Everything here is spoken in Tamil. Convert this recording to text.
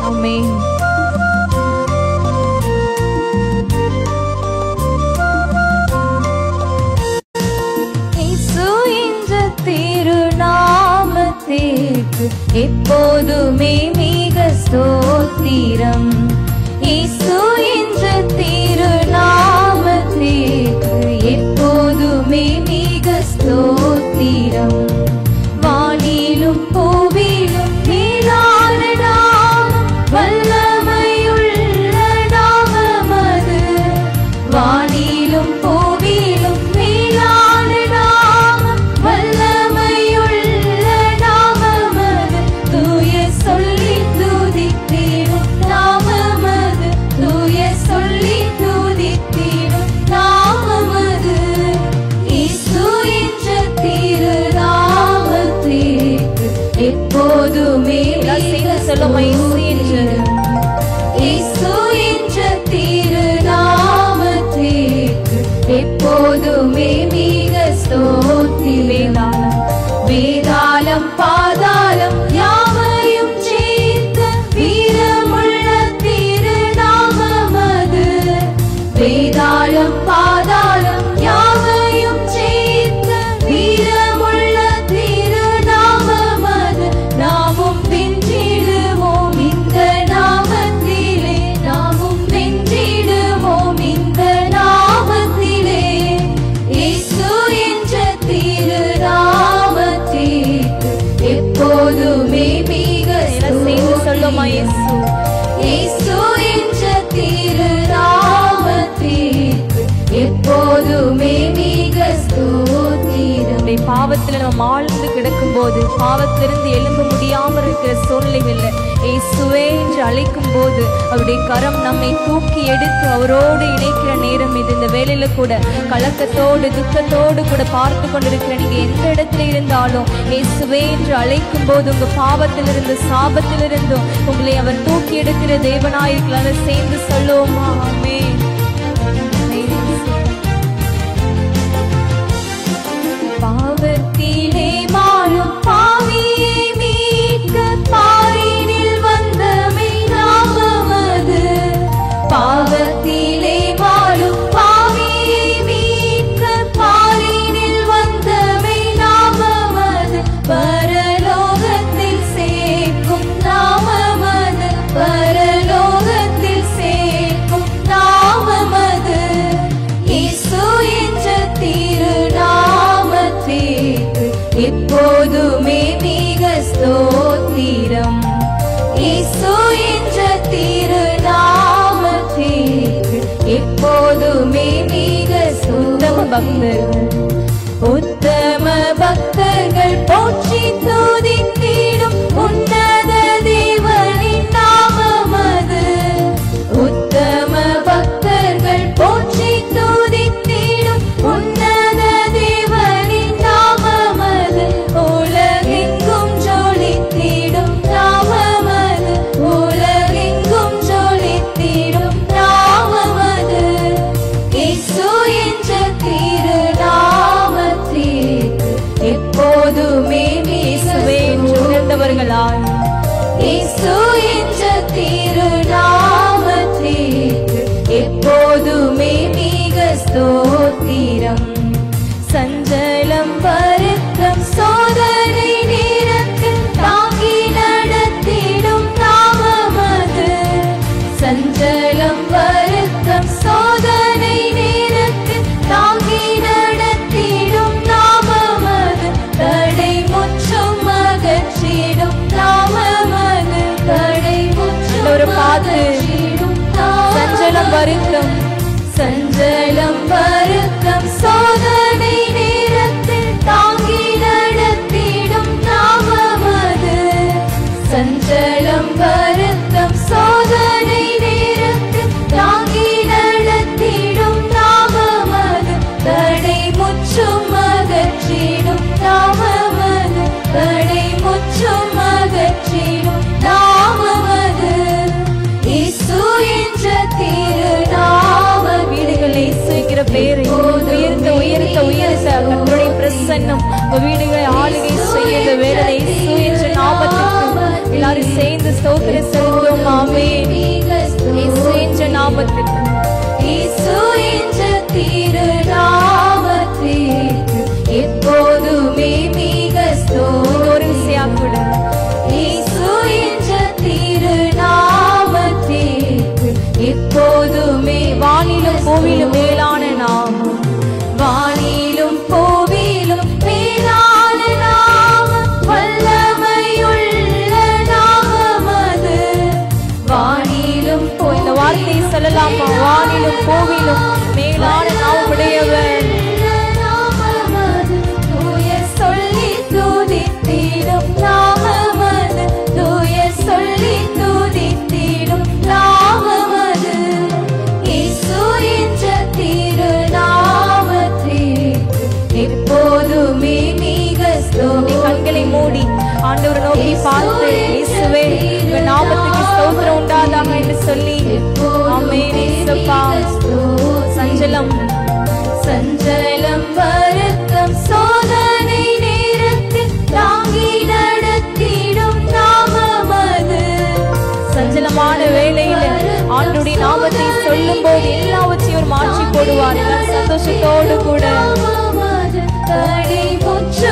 ஆமென் இயேசு என்ற திருநாமத்திற்கு எப்போதுமே மிக ஸ்தோத்திரம் இயேசு என்ற திருநாமத்திற்கு எப்போதுமே மிக ஸ்தோத்திரம் வானிலும் பூவிலும் மேலான நாமம் வல்லமையுள்ள நாமமது வானிலும் பூவிலும் மேலான நாமம் வல்லமையுள்ள நாமமது தூய சொல்லி துதித்திடும் நாமமது தூய சொல்லி துதித்திடும் நாமமது இயேசு என்ற திருநாமத்திற்கு எப்போதுமே சொல்லும் இயேசு என்ற திருநாமத்திற்கு எப்போதுமே மிக ஸ்தோத்திரம் வேதாளம் பாதாளம் யாவையும் சேர்த்த வீரமுள்ள திருநாமமது வேதாளம் பாதாளம் யாவையும் சேர்த்த வீரமுள்ள திருநாமமது நாமும் வென்றிடுவோம் இந்த நாமத்திலே நாமும் வென்றிடுவோம் இந்த நாமத்திலே இயேசு என்ற திருநாமத்திற்கு எப்போதுமே மிக சேர்ந்து சொல்லுமா இயேசு இயேசு என்ற திருநாமத்திற்கு எப்போதுமே மிக ஸ்தோத்திரம் நம்முடைய பாவத்துல நம்ம ஆழ்ந்து கிடக்கும் போது பாவத்திலிருந்து எழும்ப முடியாம இருக்கிற சூழ்நிலைகள்ல இயேசுவே என்று அழைக்கும் போது அவருடைய கரம் நம்மை தூக்கி எடுத்து அவரோடு இணைக்கிற நேரம் இது இந்த வேலையில கூட கலக்கத்தோடு துக்கத்தோடு கூட பார்த்து கொண்டிருக்கிற நீங்க எந்த இடத்துல இருந்தாலும் இயேசுவே என்று அழைக்கும் போது உங்க பாவத்திலிருந்து சாபத்திலிருந்தும் உங்களை அவர் தூக்கி எடுக்கிற தேவனாயிருக்கலாம் சேர்ந்து சொல்லுவோமா ஆமென். பாவத்திலே வாழும் பாவியை மீட்க பாரினில் வந்தமை நாமமது பாவத்திலே வாழும் பாவியை மீட்க பாரினில் வந்தமை நாமமது பரலோகத்தில் சேர்க்கும் நாமமது பரலோகத்தில் சேர்க்கும் நாமமது இயேசு என்ற திருநாமத்திற்கு எப்போதுமே மிக ஸ்தோத்திரம் இயேசு என்ற திருநாமத்திற்கு எப்போதுமே மிக உத்தம பக்தர்கள் உத்தம பக்தர்கள் போற்றி துதித்திடும் உன்னத தேவனின் நாமமது உத்தம பக்தர்கள் போற்றி துதித்திடும் உன்னத தேவனின் நாமமது உலகெங்கும் ஜொலித்திடும் நாமமது உலகெங்கும் ஜொலித்திடும் நாமமது இயேசு என்ற திருநாமத்திற்கு எப்போதுமே இயேசுவே என்று உணர்ந்தவர்களால் இயேசு என்ற திருநாமத்திற்கு எப்போதுமே மிக ஸ்தோத்திரம் சஞ்சலம் வருத்தம் சோதனை நேரத்தில் தாங்கி நடத்திடும் நாமமது சஞ்சலம் வருத்தம் சோதனை நேரத்தில் தாங்கி நடத்திடும் நாமமது தடை முற்றும் அகற்றிடும் நாமமது தடை முற்றும் ஒரு பாத்து. அகற்றிடும் சஞ்சலம் வருத்தம் சஞ்சலம் வருத்தம் சோதனை நேரத்தில் தாங்கி நடத்திடும் நாமமது சஞ்சலம் வருத்தம் சோதனை நேரத்தில் தாங்கி நடத்திடும் நாமமது தடை முற்றும் அகற்றிடும் நாமமது தடை முற்றும் அகற்றிடும் நாமமது இயேசு என்ற திருநாம வீடுகளை சுய்க்கிற பேரை உயர்த்த உயர்த்த உயர்த்த கர்த்தருடைய பிரசன்னம் உங்க வீடுகளை ஆளுகை செய்ய இந்த வேலை என்ற நாமத்துக்கு எல்லாரும் சேர்ந்து ஸ்தோத்திர செலுத்துவோமா ஆமென் இயேசு என்ற நாமத்திற்கு இயேசு என்ற திருநாமத்திற்கு எப்போதுமே மிக ஸ்தோத்திரம். ஒரு விசையா கூட இயேசு என்ற திருநாமத்திற்கு எப்போதுமே வானிலும் பூவிலும் மேலான நாமம் வானிலும் பூவிலும் மேலான நாமம் வல்லமையுள்ள நாமம் அது வானிலும் ஓ, இந்த வார்த்தையை சொல்லலாமா வானிலும் பூவிலும் மேலான நாமம் உடையவர் நாமமது தூய சொல்லி துதித்திடும் நாமமது தூய சொல்லி துதித்திடும் நாமமது இயேசு என்ற திருநாமத்திற்கு எப்போதுமே மிக நீ ஸ்தோத்திரம். கண்களை மூடி ஆண்டவர் நோக்கி பார்த்து இயேசுவே உங்க நாமத்துக்கு ஸ்தோத்திரம் உண்டாதாக என்று சொல்லி ஆமென் இயேசுப்பா சஞ்சலம் சஞ்சலம் வருத்தம் சோதனை நேரத்தில் தாங்கி நடத்திடும் நாமமது சஞ்சலமான வேளையில ஆண்டுடைய நாமத்தை சொல்லும் போது எல்லாவற்றையும் அவர் மாற்றி போடுவார் எல்லா சந்தோஷத்தோடு கூட நாமமது தடை முற்ற